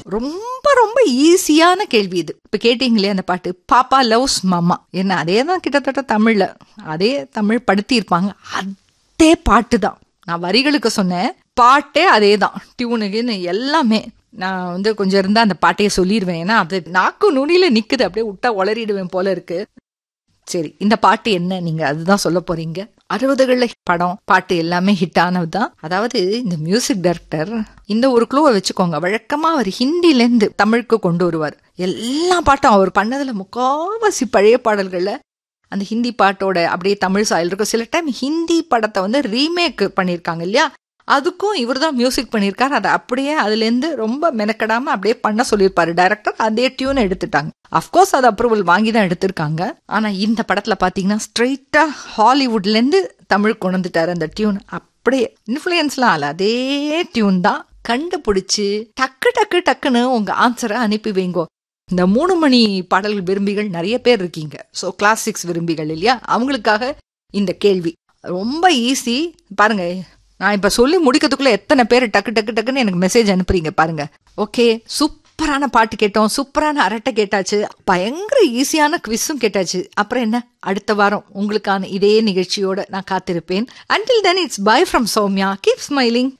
ரொம்ப ரொம்ப ஈஸியான கேள்வி இது இப்ப கேட்டீங்களே அந்த பாட்டு பாப்பா லவ்ஸ் மாமா என்ன அதே தான் கிட்டத்தட்ட தமிழ்ல அதே தமிழ் படுத்தி இருப்பாங்க அதே பாட்டு தான் நான் வரிகளுக்கு சொன்னேன் பாட்டே அதே தான் டியூனுக்குன்னு எல்லாமே நான் வந்து கொஞ்சம் இருந்தா அந்த பாட்டையே சொல்லிடுவேன் ஏன்னா அது நாக்கு நுனியில நிக்குது அப்படியே விட்டா உளறிடுவேன் போல இருக்கு சரி இந்த பாட்டு என்ன நீங்க அதுதான் சொல்ல போறீங்க அறுபதுகள்ல படம் பாட்டு எல்லாமே ஹிட் ஆனதுதான் அதாவது இந்த மியூசிக் டைரக்டர் இந்த ஒரு க்ளூவை வச்சுக்கோங்க வழக்கமா அவர் ஹிந்தில இருந்து தமிழுக்கு கொண்டு வருவார் எல்லா பாட்டும் அவர் பண்ணதுல முக்காவாசி பழைய பாடல்கள்ல அந்த ஹிந்தி பாட்டோட அப்படியே தமிழ் சாயல் இருக்கும் சில டைம் ஹிந்தி படத்தை வந்து ரீமேக் பண்ணியிருக்காங்க இல்லையா அதுக்கும் இவர் தான் மியூசிக் பண்ணியிருக்காரு அதை அப்படியே அதுலேருந்து ரொம்ப மெனக்கடாம அப்படியே பண்ண சொல்லியிருப்பாரு டைரக்டர் அதே டியூன் எடுத்துட்டாங்க அஃப்கோர்ஸ் அது அப்ரூவல் வாங்கி தான் எடுத்திருக்காங்க ஆனா இந்த படத்துல பாத்தீங்கன்னா ஸ்ட்ரெயிட்டா ஹாலிவுட்ல இருந்து தமிழ் கொண்டு வந்துட்டாரு அந்த டியூன் அப்படியே இன்ஃபுளுயன்ஸ்லாம் ஆல அதே டியூன் தான் கண்டுபிடிச்சு டக்கு டக்கு டக்குன்னு உங்க ஆன்சரை அனுப்பி வைங்கோ இந்த மூணு மணி பாடல்கள் விரும்பிகள் நிறைய பேர் இருக்கீங்க ஸோ கிளாசிக்ஸ் விரும்பிகள் இல்லையா அவங்களுக்காக இந்த கேள்வி ரொம்ப ஈஸி பாருங்க நான் இப்ப சொல்லி முடிக்கிறதுக்குள்ள எத்தனை பேர் டக்கு டக்கு டக்குன்னு எனக்கு மெசேஜ் அனுப்புறீங்க பாருங்க ஓகே சூப்பரான பாட்டு கேட்டோம் சூப்பரான அரட்டை கேட்டாச்சு பயங்கர ஈஸியான குவிஸும் கேட்டாச்சு அப்புறம் என்ன அடுத்த வாரம் உங்களுக்கான இதே நிகழ்ச்சியோட நான் காத்திருப்பேன் until then it's bye from Sowmya keep smiling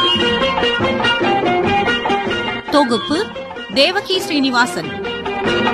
தொகுப்பு தேவகி ஸ்ரீனிவாசன்